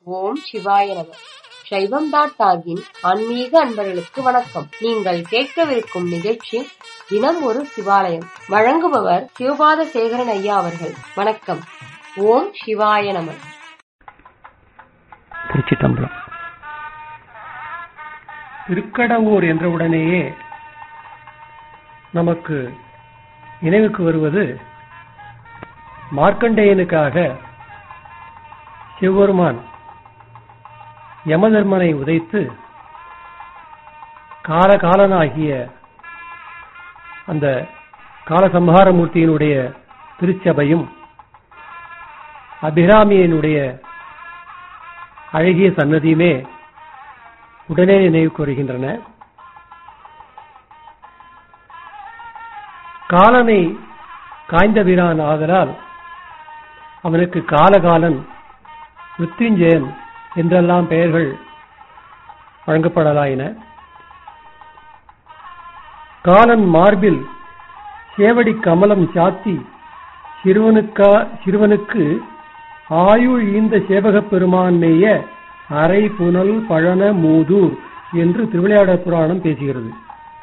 ஓம் சிவாய நம சைவம் டாட் டாகின் ஆன்மீக அன்பர்களுக்கு வணக்கம் நீங்கள் கேட்கவிருக்கும் நிகழ்ச்சி தினம் ஒரு சிவாலயம் வழங்குபவர் சிவபாத சேகரன் ஐயா அவர்கள் வணக்கம் ஓம் சிவாய நம திருச்சிட்டம்பலம் திருக்கடவூர் என்றவுடனேயே நமக்கு நினைவுக்கு வருவது மார்க்கண்டேயனுக்காக சிவபெருமான் யமதர்மனை உதைத்து காலகாலனாகிய அந்த காலசம்ஹாரமூர்த்தியினுடைய திருச்சபையும் அபிராமியினுடைய அழகிய சன்னதியுமே உடனே நினைவுக்கு வருகின்றன காலனை காய்ந்த வீரான் ஆதலால் அவனுக்கு காலகாலன் மிருத்யுஞ்சயன் என்றெல்லாம் பெயர்கள் வழங்கப்படலாயின காலன் மார்பில் சேவடி கமலம் சாத்தி சிறுவனுக்கா சிறுவனுக்கு ஆயுள் ஈந்த சேவகப் பெருமான்மேய அரை புனல் பழன மூதூர் என்று திருவிளையாடற் புராணம் பேசுகிறது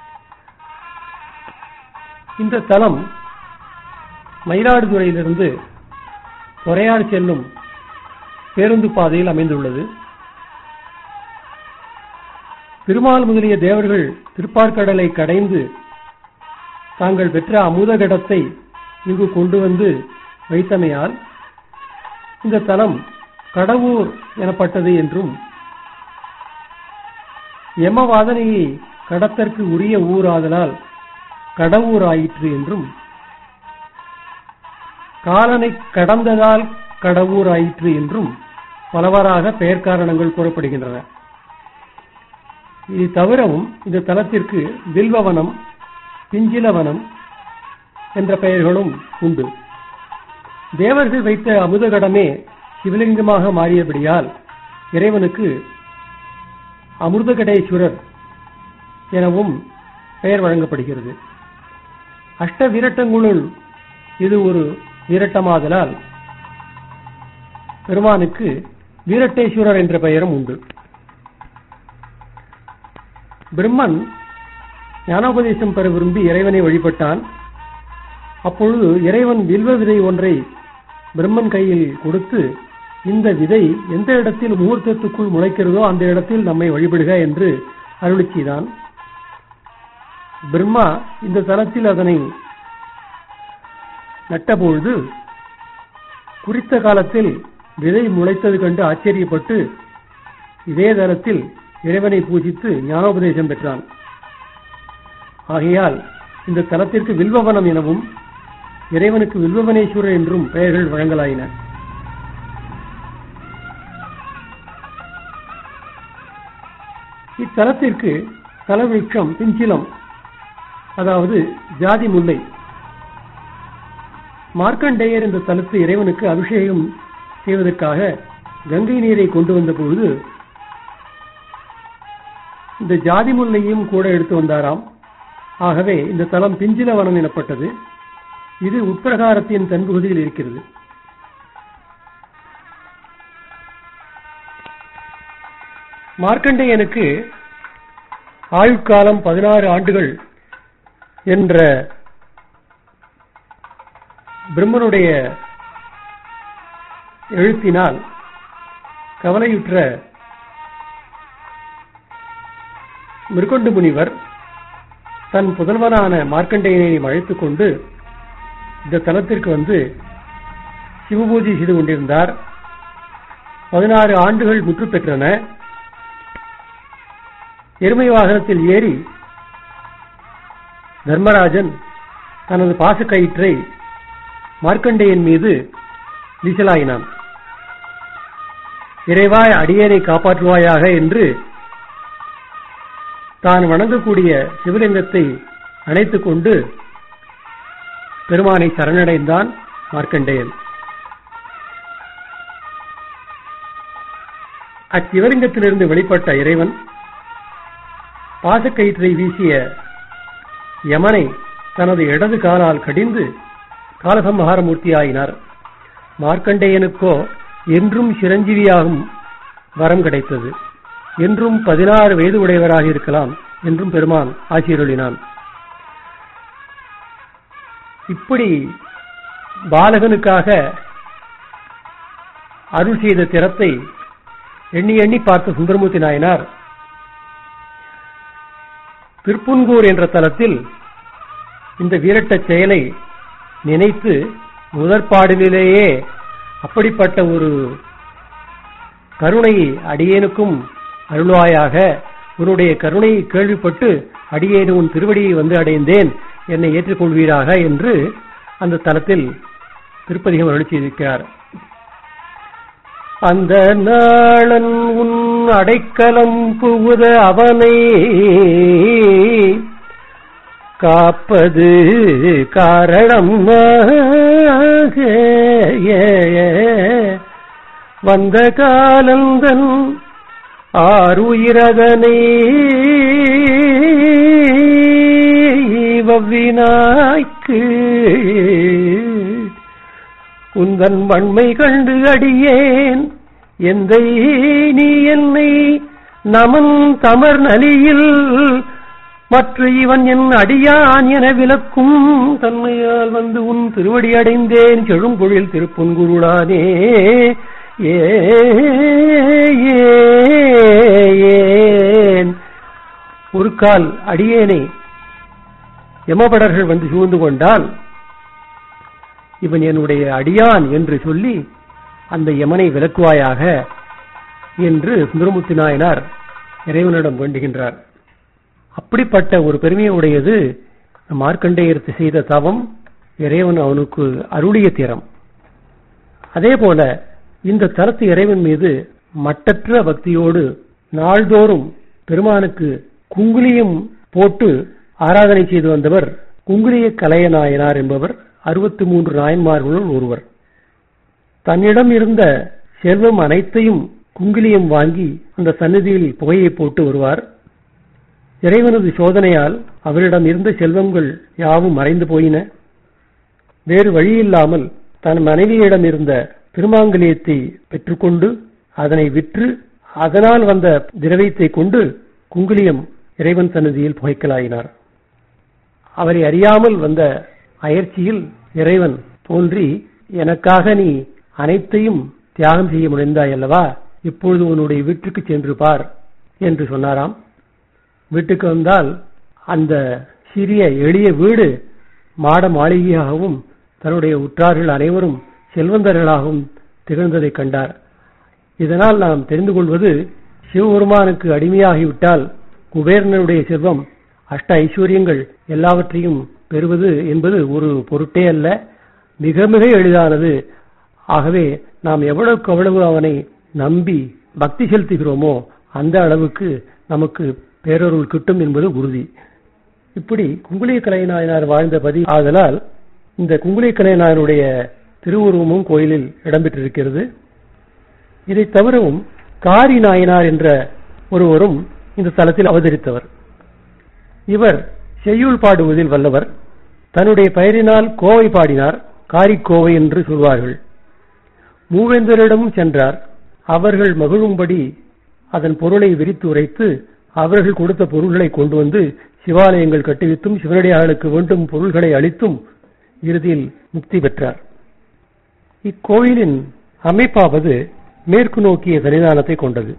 இந்த தலம் மயிலாடுதுறையிலிருந்து பொறையாறு செல்லும் பேருந்து பாதையில் அமைந்துள்ளது திருமால் முதலிய தேவர்கள் திருப்பார்கடலை கடைந்து தாங்கள் பெற்ற அமுதகடத்தை இங்கு கொண்டு வந்து வைத்தமையால் இந்த தலம் கடவுர் எனப்பட்டது என்றும் யமவாதனையை கடத்தற்கு உரிய ஊராதலால் கடவுர் ஆயிற்று என்றும் காலனை கடந்ததால் கடவுர் ஆயிற்று என்றும் பலவாறாக பெயர் காரணங்கள் கூறப்படுகின்றன இது தவிரவும் இந்த தலத்திற்கு வில்வவனம் பிஞ்சிலவனம் என்ற பெயர்களும் உண்டு தேவர்கள் வைத்த அமுதகடமே சிவலிங்கமாக மாறியபடியால் இறைவனுக்கு அமிர்தகடேஸ்வரர் எனவும் பெயர் வழங்கப்படுகிறது அஷ்ட வீரட்டங்களுள் இது ஒரு வீரட்டமாதலால் பெருமானுக்கு வீரட்டேஸ்வரர் என்ற பெயரும் உண்டு பிரம்மன் ஞானோபதேசம் பெற விரும்பி இறைவனை வழிபட்டான் அப்பொழுது இறைவன் வில்வ விதை ஒன்றை பிரம்மன் கையில் கொடுத்து இந்த விதை எந்த இடத்தில் முகூர்த்தத்துக்குள் முளைக்கிறதோ அந்த இடத்தில் நம்மை வழிபடுக என்று அருளி செய்தான் பிரம்மா இந்த தலத்தில் அதனை நட்டபொழுது குறித்த காலத்தில் விதை முளைத்தது கண்டு ஆச்சரியப்பட்டு இதே தலத்தில் இறைவனை பூஜித்து ஞானோபதேசம் பெற்றான் ஆகையால் இந்த தலத்திற்கு வில்வவனம் எனவும் இறைவனுக்கு வில்வவனேஸ்வரர் என்றும் பெயர்கள் வழங்கலாயின இத்தலத்திற்கு தலவிருட்சம் பிஞ்சிலம் அதாவது ஜாதி முல்லை மார்க்கண்டேயர் இந்த தலத்து இறைவனுக்கு அபிஷேகம் செய்வதற்காக கங்கை நீரை கொண்டு வந்த பொழுது இந்த ஜாதி முல்லையும் கூட எடுத்து வந்தாராம் ஆகவே இந்த தலம் பிஞ்சிலவனம் எனப்பட்டது இது உட்பிரகாரத்தின் தென்பகுதியில் இருக்கிறது மார்க்கண்டேயனுக்கு ஆயுட்காலம் பதினாறு ஆண்டுகள் என்ற பிரம்மனுடைய எழுத்தினால் கவலையுற்ற மிருகொண்டு முனிவர் தன் புதல்வனான மார்க்கண்டேயனை அழைத்துக் கொண்டு இந்த தலத்திற்கு வந்து சிவபூஜை செய்து கொண்டிருந்தார் பதினாறு ஆண்டுகள் முற்று பெற்றன எருமை வாகனத்தில் ஏறி தர்மராஜன் தனது பாசக்கயிற்றை மார்க்கண்டேயன் மீது வீசலாயினான் இறைவாய் அடியேனை காப்பாற்றுவாயாக என்று தான் வணங்கக்கூடிய சிவலிங்கத்தை அணைத்துக் கொண்டு பெருமானை சரணடைந்தான் மார்க்கண்டேயன் அச்சிவலிங்கத்திலிருந்து வெளிப்பட்ட இறைவன் பாசக்கயிற்றை வீசிய யமனை தனது இடது காலால் கடிந்து காலசம்ஹாரமூர்த்தியாயினார் மார்க்கண்டேயனுக்கோ என்றும் சிரஞ்சீவியாகும் வரம் கிடைத்தது என்றும் பதினாறு வயது உடையவராக இருக்கலாம் என்றும் பெருமான் ஆசிரியருளினான் இப்படி பாலகனுக்காக அருள் செய்த திறத்தை எண்ணி எண்ணி பார்த்த சுந்தரமூர்த்தி நாயனார் திருப்புன்கூர் என்ற தலத்தில் இந்த வீரட்டச் செயலை நினைத்து முதற்பாடலிலேயே அப்படிப்பட்ட ஒரு கருணை அடியேனுக்கும் அருள்வாயாக உன்னுடைய கருணையை கேள்விப்பட்டு அடியேன் உன் திருவடியை வந்து அடைந்தேன் என்னை ஏற்றுக்கொள்வீராக என்று அந்த தலத்தில் திருப்பதிகம் அருள் செய்திருக்கிறார் அந்த நாளன் உன் அடைக்கலம் புகுத அவனை காப்பது காரணம் வந்த காலந்தன் ஆறுயிரதனை வவ்வினாய்க்கு உந்தன் வன்மை கண்டு அடியேன் எந்தை நீ என்னை நமன் தமர் நலியில் மற்ற இவன் என் அடியான் என விளக்கும் தன்மையால் வந்து உன் திருவடி அடைந்தேன் செழும்பொழில் திருப்புன்குருளானே ஏ ஏன் ஒரு கால் அடியேனை யமபடர்கள் வந்து சூழ்ந்து கொண்டால் இவன் என்னுடைய அடியான் என்று சொல்லி அந்த யமனை விலக்குவாயாக என்று சுந்தரமூர்த்தி நாயனார் இறைவனிடம் வேண்டுகின்றார் அப்படிப்பட்ட ஒரு பெருமையுடையது மார்க்கண்டேயர்த்து செய்த தவம் இறைவன் அவனுக்கு அருளிய திறம் அதே போல இந்த தலத்து இறைவன் மீது மட்டற்ற பக்தியோடு நாள்தோறும் பெருமானுக்கு குங்குலியம் போட்டு ஆராதனை செய்து வந்தவர் குங்குலிய கலையநாயனார் என்பவர் அறுபத்தி மூன்று நாயன்மார்களுள் ஒருவர் தன்னிடம் இருந்த செல்வம் அனைத்தையும் குங்கிலியம் வாங்கி அந்த சந்நிதியில் புகையை போட்டு வருவார் இறைவனது சோதனையால் அவரிடம் இருந்த செல்வங்கள் யாவும் மறைந்து போயின வேறு வழியில்லாமல் தன் மனைவியிடம் இருந்த திருமாங்கலியத்தை பெற்றுக்கொண்டு அதனை விற்று அதனால் வந்த திரவியத்தை கொண்டு குங்குலியம் இறைவன் சன்னதியில் புகைக்கலாயினார் அவரை அறியாமல் வந்த அயற்சியில் இறைவன் தோன்றி எனக்காக நீ அனைத்தையும் தியாகம் செய்ய முடிந்தாய் அல்லவா இப்பொழுது உன்னுடைய வீட்டுக்கு சென்று பார் என்று சொன்னாராம் வீட்டுக்கு வந்தால் அந்த சிறிய எளிய வீடு மாட மாளிகையாகவும் தன்னுடைய உற்றார்கள் அனைவரும் செல்வந்தர்களாகவும் திகழ்ந்ததைக் கண்டார் இதனால் நாம் தெரிந்து கொள்வது சிவபெருமானுக்கு அடிமையாகிவிட்டால் குபேரனுடைய செல்வம் அஷ்ட ஐஸ்வர்யங்கள் எல்லாவற்றையும் பெறுவது என்பது ஒரு பொருட்டே அல்ல மிக மிக எளிதானது ஆகவே நாம் எவ்வளவுக்கு அவ்வளவு அவனை நம்பி பக்தி செலுத்துகிறோமோ அந்த அளவுக்கு நமக்கு பேரருள் கிட்டும் என்பது உறுதி இப்படி குங்குளிய கலைநாயனார் வாழ்ந்த பதி ஆதலால் இந்த குங்குளிய கலைநாயனுடைய திருவுருவமும் கோயிலில் இடம்பெற்றிருக்கிறது இதை தவிரவும் காரி நாயனார் என்ற ஒருவரும் இந்த தலத்தில் அவதரித்தவர் இவர் செய்யுள் பாடுவதில் வல்லவர் தன்னுடைய பெயரினால் கோவை பாடினார் காரிக்கோவை என்று சொல்வார்கள் மூவேந்தரிடமும் சென்றார் அவர்கள் மகிழும்படி அதன் பொருளை விரித்து உரைத்து அவர்கள் கொடுத்த பொருள்களை கொண்டு வந்து சிவாலயங்கள் கட்டுவித்தும் சிவனடியார்களுக்கு வேண்டும் பொருள்களை அளித்தும் இறுதியில் முக்தி பெற்றார் இக்கோயிலின் அமைப்பாவது மேற்கு நோக்கிய சன்னிதானத்தை கொண்டது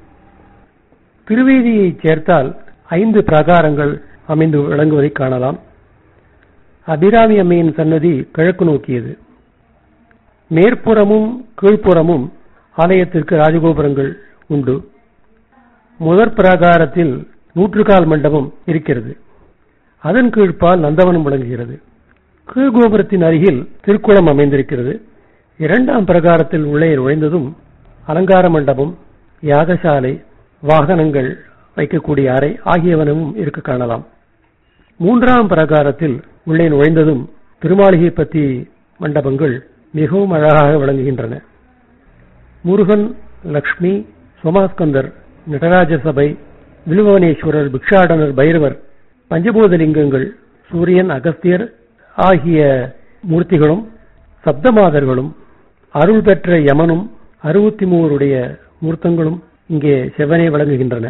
திருவேதியை சேர்த்தால் ஐந்து பிரகாரங்கள் அமைந்து விளங்குவதை காணலாம் அபிராமி அம்மையின் சன்னதி கிழக்கு நோக்கியது மேற்புறமும் கீழ்ப்புறமும் ஆலயத்திற்கு ராஜகோபுரங்கள் உண்டு முதற் பிரகாரத்தில் நூற்றுக்கால் மண்டபம் இருக்கிறது அதன் கீழ்ப்பால் நந்தவனம் விளங்குகிறது கீழ்கோபுரத்தின் அருகில் திருக்குளம் அமைந்திருக்கிறது இரண்டாம் பிரகாரத்தில் உள்ளே நுழைந்ததும் அலங்கார மண்டபம் யாகசாலை வாகனங்கள் வைக்கக்கூடிய அறை ஆகியவனும் இருக்க காணலாம் மூன்றாம் பிரகாரத்தில் உள்ளே நுழைந்ததும் திருமாளிகை பத்தி மண்டபங்கள் மிகவும் அழகாக விளங்குகின்றன முருகன் லக்ஷ்மி சோமாஸ்கந்தர் நடராஜ சபை வில்வவனேஸ்வரர் பிக்ஷாடனர் பைரவர் பஞ்சபூதலிங்கங்கள் சூரியன் அகஸ்தியர் ஆகிய மூர்த்திகளும் சப்தமாதர்களும் அருள் பெற்ற யமனும் அறுபத்தி மூவருடைய மூர்த்தங்களும் இங்கே செவ்வனே வழங்குகின்றன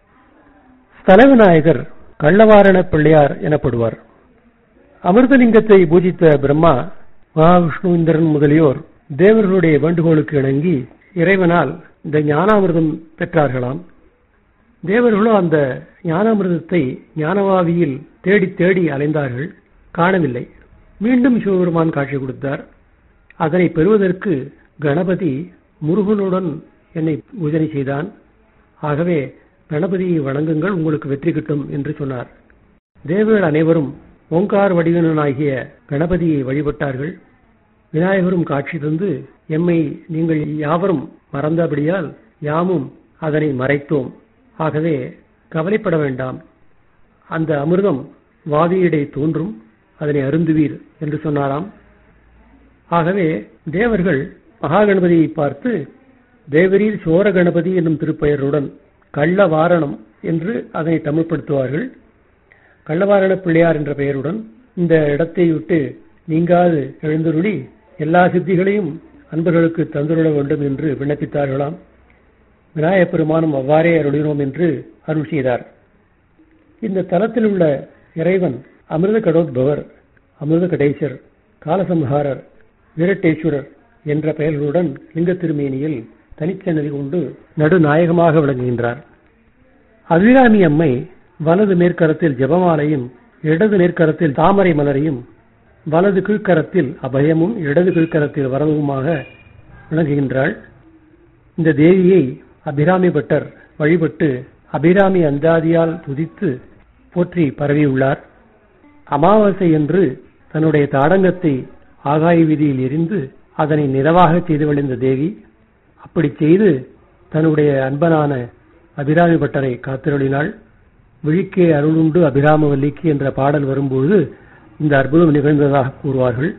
ஸ்தல விநாயகர் கள்ளவாரண பிள்ளையார் எனப்படுவார் அமிர்தலிங்கத்தை பூஜித்த பிரம்மா மகாவிஷ்ணு இந்திரன் முதலியோர் தேவர்களுடைய வேண்டுகோளுக்கு இணங்கி இறைவனால் இந்த ஞானாமிர்தம் பெற்றார்களாம் தேவர்களோ அந்த ஞானாமிர்தத்தை ஞானவாவியில் தேடி தேடி அலைந்தார்கள் காணவில்லை மீண்டும் சிவபெருமான் காட்சி கொடுத்தார் அதனை பெறுவதற்கு கணபதி முருகனுடன் என்னை பூஜனை செய்தான் ஆகவே கணபதியை வணங்குங்கள் உங்களுக்கு வெற்றி கிட்டும் என்று சொன்னார் தேவர்கள் அனைவரும் ஓங்கார் வடிவனாகிய கணபதியை வழிபட்டார்கள் விநாயகரும் காட்சி தந்து எம்மை நீங்கள் யாவரும் மறந்தபடியால் யாமும் அதனை மறைத்தோம் ஆகவே கவலைப்பட வேண்டாம் அந்த அமிர்தம் வாவியிடை தோன்றும் அதனை அருந்துவீர் என்று சொன்னாராம் ஆகவே தேவர்கள் மகாகணபதியை பார்த்து தேவரீர் சோர கணபதி என்னும் திருப்பெயருடன் கள்ளவாரணம் என்று அதனை தமிழ்படுத்துவார்கள் கள்ளவாரண பிள்ளையார் என்ற பெயருடன் இந்த இடத்தை விட்டு நீங்காது எழுந்தருளி எல்லா சித்திகளையும் அன்பர்களுக்கு தந்துள்ள வேண்டும் என்று விண்ணப்பித்தார்களாம் விநாயகப் பெருமானும் அவ்வாறே அருளினோம் என்று அருள் செய்தார் இந்த தலத்தில் உள்ள இறைவன் அமிர்த கடோத்பவர் அமிர்த கடேசர் காலசம்ஹாரர் வீரட்டேஸ்வரர் என்ற பெயர்களுடன் லிங்க திருமேனியில் தனிச்சன்னதி கொண்டு நடுநாயகமாக விளங்குகின்றார் அபிராமி அம்மை வலது மேற்கரத்தில் ஜெபமாலையும் இடது நேர்க்கரத்தில் தாமரை மலரையும் வலது கீழ்க்கரத்தில் அபயமும் இடது கீழ்க்கரத்தில் வரவுமாக விளங்குகின்றாள் இந்த தேவியை அபிராமி பட்டர் வழிபட்டு அபிராமி அந்தாதியால் துதித்து போற்றி பரவியுள்ளார் அமாவாசை என்று தன்னுடைய தாடங்கத்தை ஆகாய வீதியில் எரிந்து அதனை நிலவாக செய்து வழிந்த தேவி அப்படி செய்து தன்னுடைய அன்பனான அபிராமி பட்டரை காத்திருளினாள் விழிக்கே அருளுண்டு அபிராமவல்லிக்கு என்ற பாடல் வரும்போது இந்த அற்புதம் நிகழ்ந்ததாக கூறுவார்கள்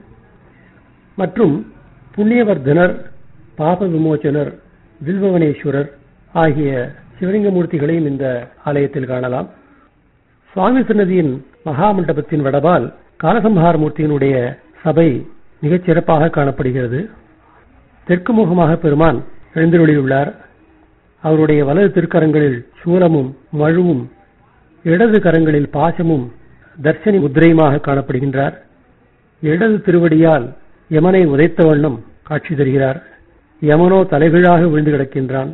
மற்றும் புண்ணியவர்தனர் பாப விமோச்சனர் வில்பவனேஸ்வரர் ஆகிய சிவலிங்கமூர்த்திகளையும் இந்த ஆலயத்தில் காணலாம் சுவாமி சன்னதியின் மகாமண்டபத்தின் வடபால் காலசம்ஹார மூர்த்தியினுடைய சபை மிகச் சிறப்பாக காணப்படுகிறது தெற்கு முகமாக பெருமான் எழுந்தருளியுள்ளார் அவருடைய வலது திருக்கரங்களில் சூலமும் மழுவும் இடது கரங்களில் பாசமும் தர்சனி முத்திரையுமாக காணப்படுகின்றார் இடது திருவடியால் யமனை உதைத்த வண்ணம் காட்சி தருகிறார் யமனோ தலைகீழாக விழுந்து கிடக்கின்றான்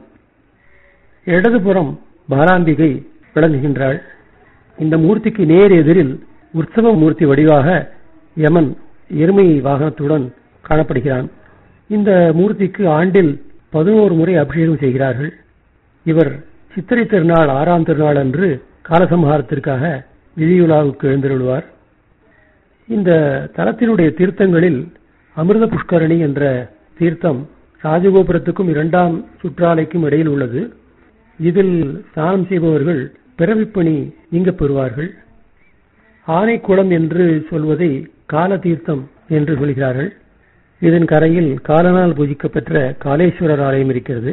இடதுபுறம் பாலாம்பிகை விளங்குகின்றாள் இந்த மூர்த்திக்கு நேர் எதிரில் உற்சவ மூர்த்தி வடிவாக யமன் எருமை வாகனத்துடன் காணப்படுகிறான் இந்த மூர்த்திக்கு ஆண்டில் பதினோரு முறை அபிஷேகம் செய்கிறார்கள் இவர் சித்திரை திருநாள் ஆறாம் திருநாள் அன்று காலசம்ஹாரத்திற்காக விதியுலாவுக்கு எழுந்திருள்வார் இந்த தலத்தினுடைய தீர்த்தங்களில் அமிர்த புஷ்கரணி என்ற தீர்த்தம் ராஜகோபுரத்துக்கும் இரண்டாம் சுற்றாலைக்கும் இடையில் உள்ளது இதில் ஸ்நானம் செய்பவர்கள் பிறவிப்பணி நீங்கப் பெறுவார்கள் ஆனைக்குளம் என்று சொல்வதை கால தீர்த்தம் என்று சொல்கிறார்கள் இதன் கரையில் காலனால் பூஜிக்கப்பெற்ற காலேஸ்வரர் ஆலயம் இருக்கிறது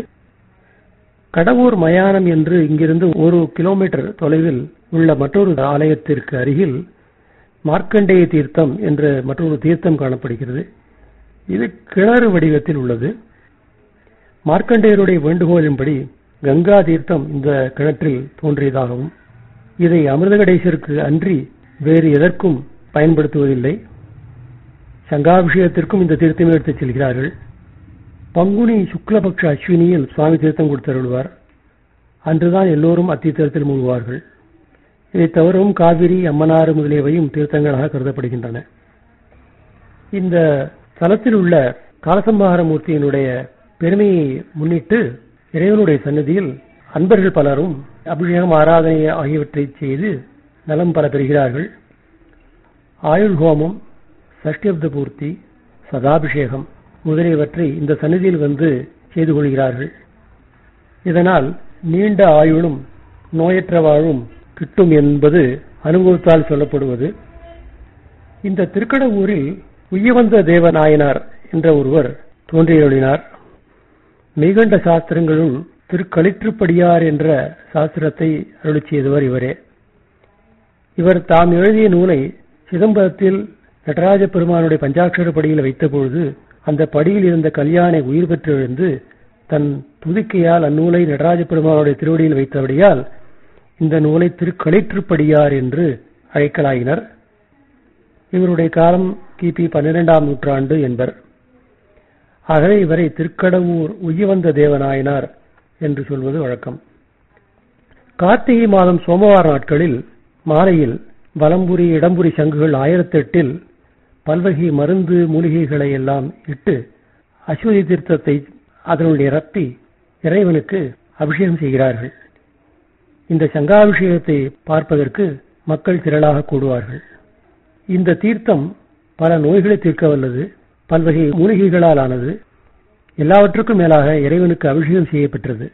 கடவுர் மயானம் என்று இங்கிருந்து ஒரு கிலோமீட்டர் தொலைவில் உள்ள மற்றொரு ஆலயத்திற்கு அருகில் மார்க்கண்டேய தீர்த்தம் என்ற மற்றொரு தீர்த்தம் காணப்படுகிறது இது கிணறு வடிவத்தில் உள்ளது மார்க்கண்டேயருடைய வேண்டுகோளின்படி கங்கா தீர்த்தம் இந்த கிணற்றில் தோன்றியதாகவும் இதை அமிர்தகடேசருக்கு அன்றி வேறு எதற்கும் பயன்படுத்துவதில்லை சங்காபிஷேகத்திற்கும் இந்த தீர்த்தமே எடுத்துச் செல்கிறார்கள் பங்குனி சுக்லபக்ஷ அஸ்வினியில் சுவாமி தீர்த்தம் கொடுத்தருள்வார் அன்றுதான் எல்லோரும் அத்தீர்த்தத்தில் மூழ்குவார்கள் இதை தவிரவும் காவிரி அம்மனாறு முதலியவையும் தீர்த்தங்களாக கருதப்படுகின்றன இந்த தலத்தில் உள்ள காலசம்பார மூர்த்தியினுடைய பெருமையை முன்னிட்டு இறைவனுடைய சன்னதியில் அன்பர்கள் பலரும் அபிஷேகம் ஆராதனை ஆகியவற்றை செய்து நலம் பல பெறுகிறார்கள் ஆயுள் ஹோமம் சஷ்டியப்த பூர்த்தி சதாபிஷேகம் முதலியவற்றை இந்த சன்னதியில் வந்து செய்து கொள்கிறார்கள் இதனால் நீண்ட ஆயுளும் நோயற்ற வாழும் கிட்டும் என்பது அனுபவத்தால் சொல்லப்படுவது இந்த திருக்கடவூரில் உய்யவந்த தேவநாயனார் என்ற ஒருவர் தோன்றியருளினார் மெய்கண்ட சாஸ்திரங்களுள் திருக்களிற்றுப்படியார் என்ற சாஸ்திரத்தை அருளிச் செய்தவர் இவரே இவர் தாம் எழுதிய நூலை சிதம்பரத்தில் நடராஜ பெருமானுடைய பஞ்சாட்சர படியில் வைத்தபொழுது அந்த படியில் இருந்த கல்யாணை உயிர் பெற்று எழுந்து தன் துதிக்கையால் அந்நூலை நடராஜ பெருமானுடைய திருவடியில் வைத்தபடியால் இந்த நூலை திருக்களிற்றுப்படியார் என்று அழைக்கலாயினர் இவருடைய காலம் கிபி பன்னிரெண்டாம் நூற்றாண்டு என்பர் ஆகவே இவரை திருக்கடவூர் உய்யவந்த தேவநாயனார் என்று சொல்வது வழக்கம் கார்த்திகை மாதம் சோமவார நாட்களில் மாலையில் வலம்புரி இடம்புரி சங்குகள் ஆயிரத்தி எட்டில் பல்வகை மருந்து மூலிகைகளை எல்லாம் இட்டு அஸ்வதி தீர்த்தத்தை அதனுடைய ரப்பி இறைவனுக்கு அபிஷேகம் செய்கிறார்கள் இந்த சங்காபிஷேகத்தை பார்ப்பதற்கு மக்கள் திரளாக கூடுவார்கள் இந்த தீர்த்தம் பல நோய்களை தீர்க்க வல்லது பல்வகை மூலிகைகளால் ஆனது எல்லாவற்றுக்கும் மேலாக இறைவனுக்கு அபிஷேகம் செய்யப்பெற்றது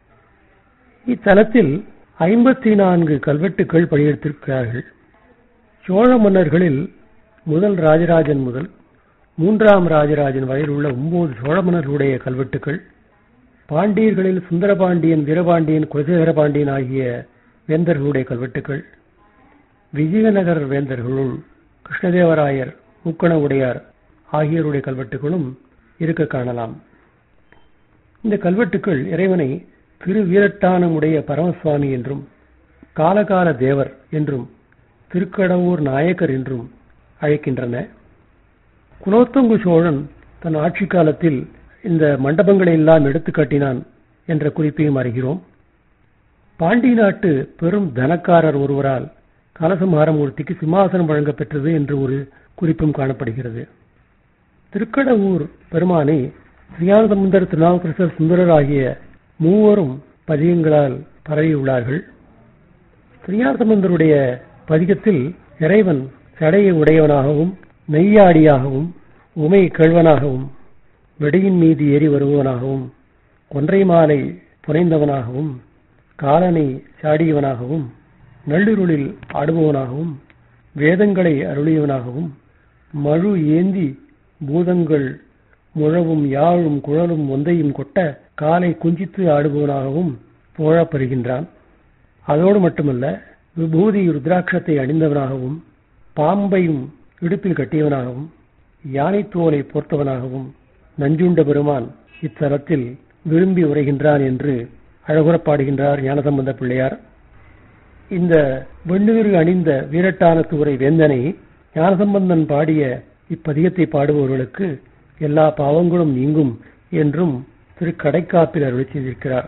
இத்தலத்தில் ஐம்பத்தி நான்கு கல்வெட்டுக்கள் பணியெடுத்திருக்கிறார்கள் சோழ மன்னர்களில் முதல் ராஜராஜன் முதல் மூன்றாம் ராஜராஜன் வரையில் உள்ள ஒன்பது சோழ மன்னர்களுடைய கல்வெட்டுக்கள் பாண்டியர்களில் சுந்தரபாண்டியன் வீரபாண்டியன் குலசேகர பாண்டியன் ஆகிய வேந்தர்களுடைய கல்வெட்டுக்கள் விஜயநகர வேந்தர்களுள் கிருஷ்ணதேவராயர் முக்கண உடையார் ஆகியோருடைய கல்வெட்டுகளும் இருக்க காணலாம் இந்த கல்வெட்டுக்கள் இறைவனை திரு வீரட்டானமுடைய பரமசுவாமி என்றும் காலகால தேவர் என்றும் திருக்கடவூர் நாயக்கர் என்றும் அழைக்கின்றன குலோத்துங்கு சோழன் தன் ஆட்சி காலத்தில் இந்த மண்டபங்களை எல்லாம் எடுத்து காட்டினான் என்ற குறிப்பையும் அறிகிறோம் பாண்டி நாட்டு பெரும் தனக்காரர் ஒருவரால் கலசமாரமூர்த்திக்கு சிம்மாசனம் வழங்கப்பெற்றது என்று ஒரு குறிப்பும் காணப்படுகிறது திருக்கடவூர் பெருமானை ஸ்ரீயானந்தமுந்தர் திருநாவுக்கரசர் சுந்தரர் ஆகிய மூவரும் பதிகங்களால் பரவியுள்ளார்கள் ஸ்ரீயானந்தமுந்தருடைய பதிகத்தில் இறைவன் சடையை உடையவனாகவும் மெய்யாடியாகவும் உமை கழ்வனாகவும் வெடியின் மீது ஏறி வருபவனாகவும் கொன்றை மாலை புனைந்தவனாகவும் காலனை சாடியவனாகவும் நள்ளிருளில் ஆடுபவனாகவும் வேதங்களை அருளியவனாகவும் மழு ஏந்தி பூதங்கள் முழவும் யாழும் குழலும் ஒந்தையும் கொட்ட காலை குஞ்சித்து ஆடுபவனாகவும் புகழப்பெறுகின்றான் அதோடு மட்டுமல்ல விபூதி ருத்ராட்சத்தை அணிந்தவனாகவும் பாம்பையும் இடுப்பில் கட்டியவனாகவும் யானை தோலை போர்த்தவனாகவும் நஞ்சுண்ட பெருமான் இத்தலத்தில் விரும்பி உரைகின்றான் என்று அழகுறப் பாடுகின்றார் ஞானசம்பந்த பிள்ளையார் இந்த வெண்ணுயிர் அணிந்த வீரட்டானத்து உரை வேந்தனை ஞானசம்பந்தன் பாடிய இப்பதிகத்தை பாடுபவர்களுக்கு எல்லா பாவங்களும் நீங்கும் என்றும் திரு கடைக்காப்பில் அருளி செய்திருக்கிறார்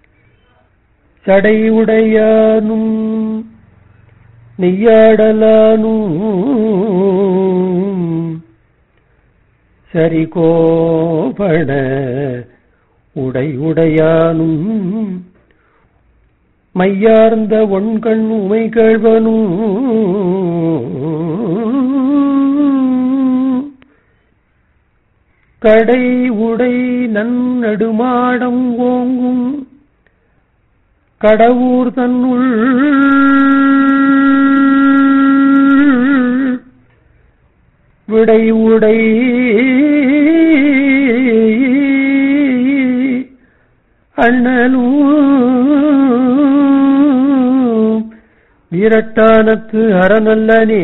சடை உடையானும் நெய்யாடலானும் சரிகோபண உடை உடையானும் மையார்ந்த ஒண்கண் உமை கேழ்வனும் கடை உடை நன்னெடுமாடம் ஓங்கும் கடவுர் தன்னுள் விடை உடை அண்ணலும் வீரட்டானத்து அறநல்லனே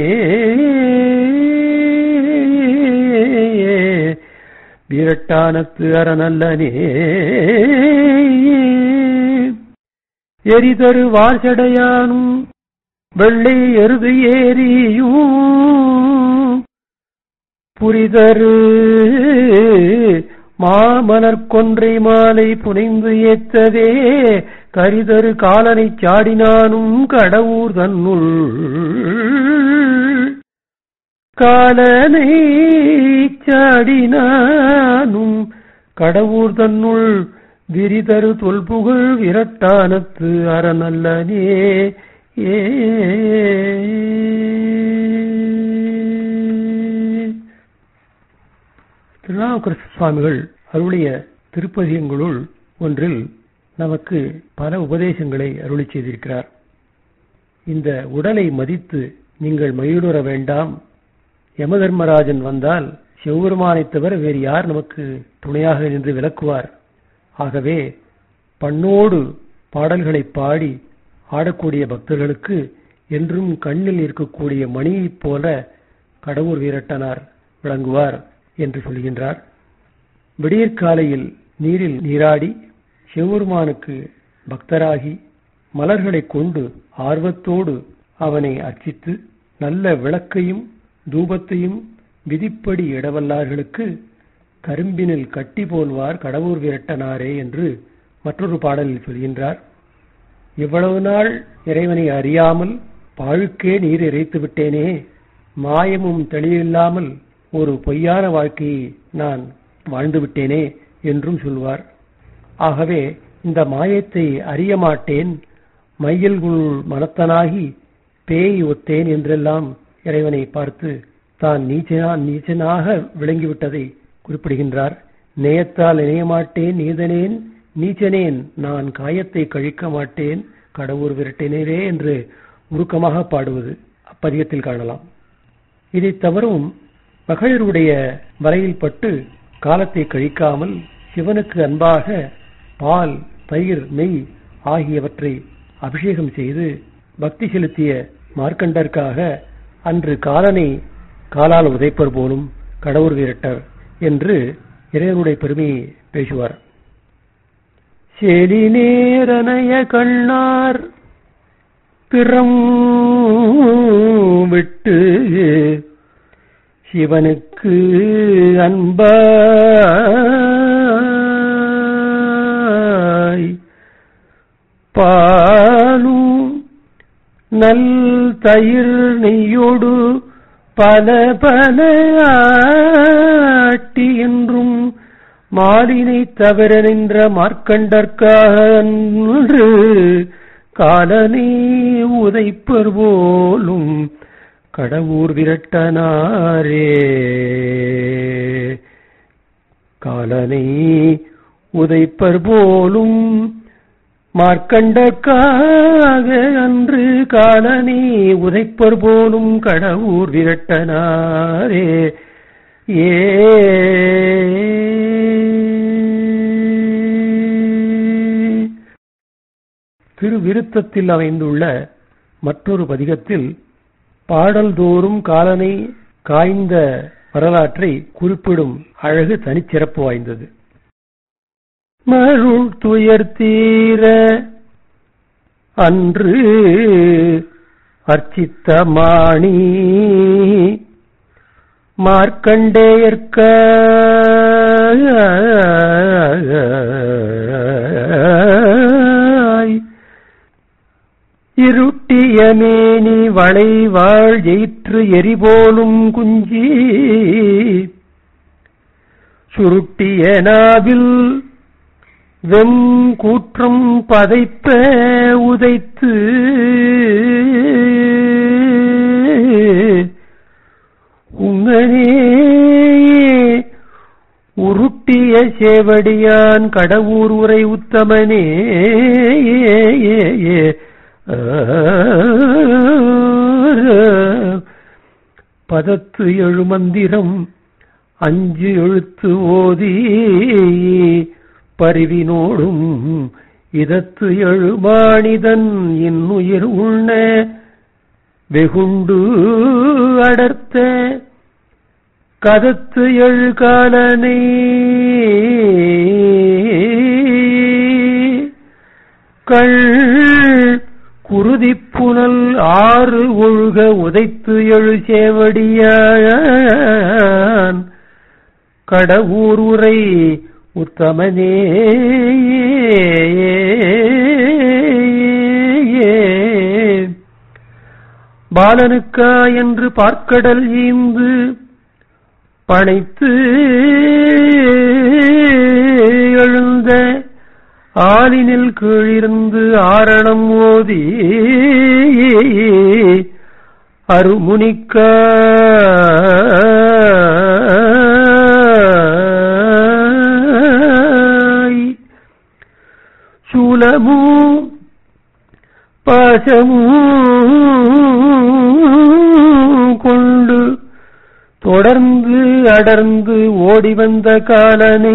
வீரட்டானத்து அறநல்லனே எரிதரு வார்சடையானும் வெள்ளை எருது ஏறியும் புரிதரு மாமலர் கொன்றை மாலை புனைந்து ஏத்ததே கரிதரு காலனை சாடினானும் கடவுர் தன்னுள் காலனை சாடினானும் கடவுர் தன்னுள் விரிதரு தொல்புகழ் விரட்டானத்து அறநல்லனே ஏ திருநாவுக்கரசு சுவாமிகள் அருளிய திருப்பதியங்களுள் ஒன்றில் நமக்கு பல உபதேசங்களை அருளி செய்திருக்கிறார் இந்த உடலை மதித்து நீங்கள் மகிழுற வேண்டாம் யமதர்மராஜன் வந்தால் சிவபெருமானைத் தவிர வேறு யார் நமக்கு துணையாக நின்று விளக்குவார் ஆகவே பண்ணோடு பாடல்களை பாடி ஆடக்கூடிய பக்தர்களுக்கு என்றும் கண்ணில் இருக்கக்கூடிய மணியைப் போல கடவுர் வீரட்டனார் விளங்குவார் என்று சொல்கின்றார் விடியற்காலையில் நீரில் நீராடி சிவபெருமானுக்கு பக்தராகி மலர்களைக் கொண்டு ஆர்வத்தோடு அவனை அர்ச்சித்து நல்ல விளக்கையும் தூபத்தையும் விதிப்படி இடவல்லார்களுக்கு கரும்பினில் கட்டி போல்வார் கடவுர் விரட்டனாரே என்று மற்றொரு பாடலில் சொல்கின்றார் இவ்வளவு நாள் இறைவனை அறியாமல் பாழுக்கே நீர் இறைத்து விட்டேனே மாயமும் தெளிவில்லாமல் ஒரு பொய்யான வாழ்க்கையை நான் வாழ்ந்து விட்டேனே என்றும் சொல்வார் ஆகவே இந்த மாயத்தை அறிய மாட்டேன் மையல்குள் மனத்தனாகி பேய் ஒத்தேன் என்றெல்லாம் இறைவனை பார்த்து தான் நீச்சனா நீச்சனாக விளங்கிவிட்டதை குறிப்பிடுகின்றார் நேயத்தால் இணைய மாட்டேன் நீதனேன் நீச்சனேன் நான் காயத்தை கழிக்க மாட்டேன் கடவுர் விரட்டினரே என்று உருக்கமாக பாடுவது அப்பதிகத்தில் காணலாம் இதை தவறும் மகளிருடைய வலையில் பட்டு காலத்தை கழிக்காமல் சிவனுக்கு அன்பாக பால் தயிர் நெய் ஆகியவற்றை அபிஷேகம் செய்து பக்தி செலுத்திய மார்க்கண்டற்காக அன்று காலனை காலால் உதைப்பர் போலும் கடவுர் விரட்டர் என்று இறைவனுடைய பெருமையை பேசுவார் செலி நேரனைய கண்ணார் பிறம் விட்டு சிவனுக்கு அன்பாய் பாலும் நல் தயிர் நெய்யோடு பல பல ஆட்டி என்றும் மாலினை தவிர நின்ற மார்க்கண்டற்காக அன்று காலனே உதைப்பர் போலும் கடவுர் விரட்டனாரே காலனை உதைப்பர் போலும் மார்க்கண்டற்காக அன்று காலனே உதைப்பர் போலும் கடவுர் விரட்டனாரே ஏ திருவிருத்தத்தில் அமைந்துள்ள மற்றொரு பதிகத்தில் பாடல்தோறும் காலனை காய்ந்த வரலாற்றை குறிப்பிடும் அழகு தனிச்சிறப்பு வாய்ந்தது மருள் துயர் தீர அன்று அர்ச்சித்த மாணி மார்க்கண்டேயற்க இருட்டிய மேனி வளைவாழ் எயிற்று எரிபோலும் குஞ்சி சுருட்டிய நாவில் வெம் கூற்றம் பதைப்ப உதைத்து உங்கனே உருட்டிய சேவடியான் கடவுர் உரை உத்தமனே பதத்து எழுமந்திரம் அஞ்சு எழுத்து ஓதி பரிவினோடும் இதத்து எழுமானிதன் இன்னுயிர் உண்ண வெகுண்டு அடர்த்த கதத்து எழுகாலனை கள் குருதிப்புனல் ஆறு ஒழுக உதைத்து எழு சேவடியான் கடவுர் உரை உத்தமனே பாலனுக்கா என்று பார்க்கடல் ஈந்து பனைத்து எழுந்த ஆலினில் கீழிருந்து ஆரணம் ஓதி அருமுனிக்க சூலமு பாசமு கொண்டு தொடர்ந்து அடர்ந்து ஓடி வந்த காலனே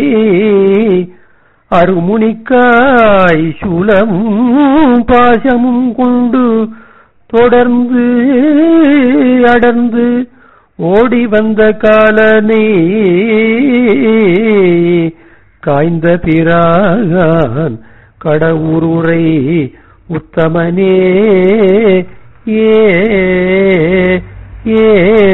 அருமுனிக்காய் சூலமும் பாசமும் கொண்டு தொடர்ந்து அடர்ந்து ஓடி வந்த காலனே காய்ந்த பிரான் கடவுருரை உத்தமனே ஏ ஏ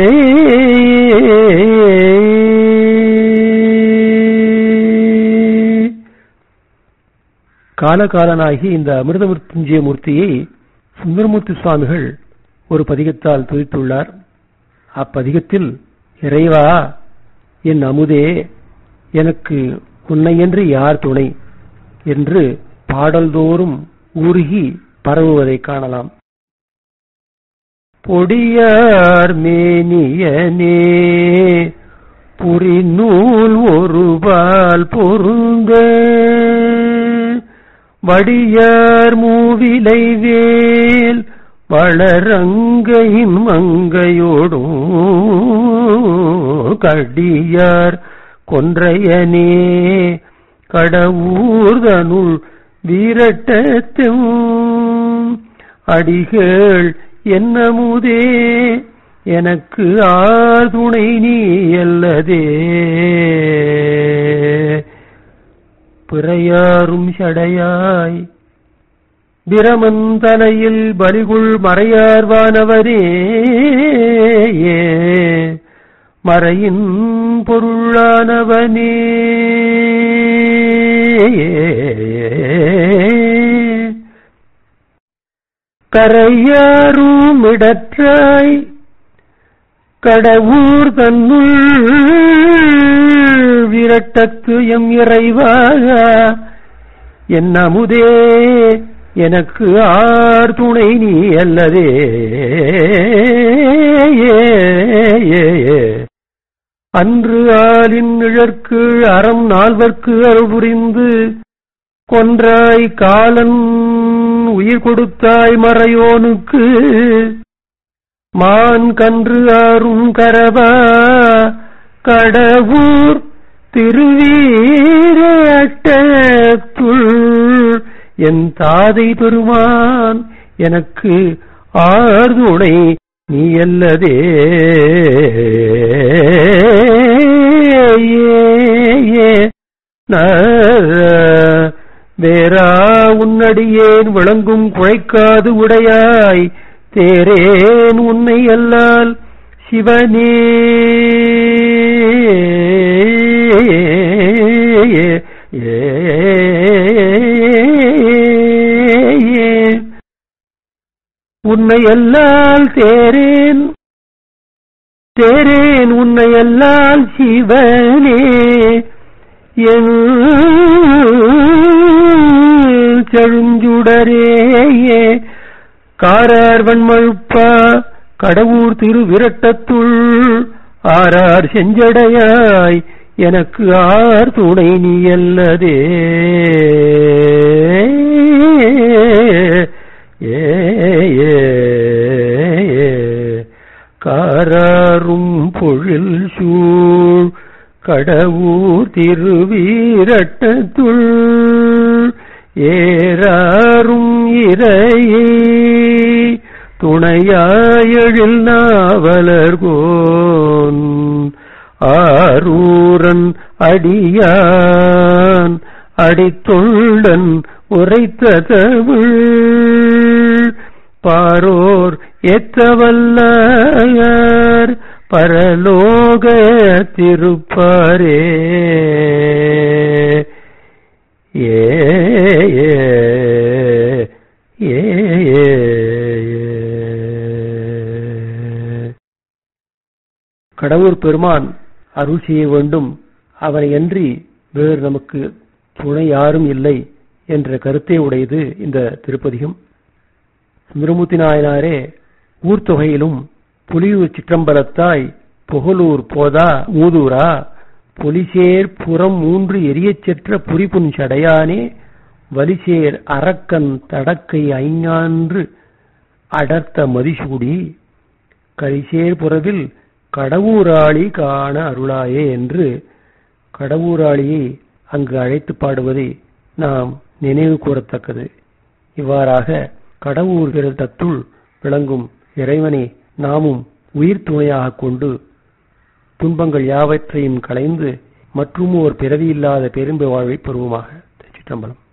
காலகாலனாகி இந்த அமிர்தமிருத்துஞ்சிய மூர்த்தியை சுந்தரமூர்த்தி சுவாமிகள் ஒரு பதிகத்தால் துதித்துள்ளார் அப்பதிகத்தில் இறைவா என் அமுதே எனக்கு உன்னையன்று யார் துணை என்று பாடல்தோறும் ஊருகி பரவுவதை காணலாம் பொடியார் மேனியனே புரிநூல் ஒருபால் பொருந்த வடியார் மூவிலை வேல் வளரங்கையின் மங்கையோடும் கடியார் கொன்றையனே கடவுர்தனுள் வீரட்டத்தும் அடிகள் என்னமுதே எனக்கு ஆதுணை நீ அல்லதே பிறையாரும் சடையாய் பிரமந்தலையில் பலிகுள் மறையார்வானவரே மறையின் பொருளானவனே கரையாரும் இடற்றாய் கடவுர் தன்னுள் விரட்டத்து எம் இறைவாக என் அமுதே எனக்கு ஆர் துணை நீ அல்லதே அன்று ஆலின் இழற்கு அறம் நால்வர்க்கு அருள் புரிந்து கொன்றாய் காலன் உயிர் கொடுத்தாய் மறையோனுக்கு மான் கன்று ஆறும் கரவா கடவுர் திருவீரட்டத்துள் என் தாதை பெருமான் எனக்கு ஆர்துணை நீ அல்லதே வேறா உன்னடியேன் விளங்கும் குழைக்காது உடையாய் தேரேன் உன்னை அல்லால் சிவனே உன்னை அல்லால் தேரேன் தேரேன் உன்னை அல்லால் சிவனே என் செழுஞ்சுடரேயே காரார் வன்மழுப்பா கடவுர் திரு விரட்டத்துள் ஆரார் செஞ்சடையாய் எனக்கு ஆர் துணை நீ அல்லதே ஏ காராரும் பொழில் சூழ் கடவுர் திருவீரட்டத்துள் ஏறாரும் இறையே துணையாயழில் நாவலர்கோன் ஆரூரன் அடியான் அடித்தொண்டன் உரைத்த தமிழ் பாரோர் எத்தவல்லார் பரலோக திருப்பாரே ஏ ஏ ஏ கடவுர் பெருமான் அருள் செய்ய வேண்டும் அவனை அன்றி வேறு நமக்கு துணை யாரும் இல்லை என்ற கருத்தை உடையது இந்த திருப்பதிகம் சுந்தரமூர்த்தி நாயனாரே ஊர்த்தொகையிலும் புலியூர் சிற்றம்பலத்தாய் புகழூர் போதா மூதூரா பொலிசேர் புறம் மூன்று எரியச் செற்ற புரிபுன் சடையானே வலிசேர் அரக்கன் தடக்கை ஐஞான்று அடர்த்த மதிசூடி கரிசேர் புறவில் கடவுராளி காண அருளாயே என்று கடவுராளியை அங்கு அழைத்து பாடுவதை நாம் நினைவு கூறத்தக்கது இவ்வாறாக கடவுர் தத்துள் விளங்கும் இறைவனை நாமும் உயிர் துணையாக கொண்டு துன்பங்கள் யாவற்றையும் களைந்து மற்றும் ஒரு பிறவி இல்லாத பேரின்ப வாழ்வை பெறுவோமாக திருச்சிற்றம்பலம்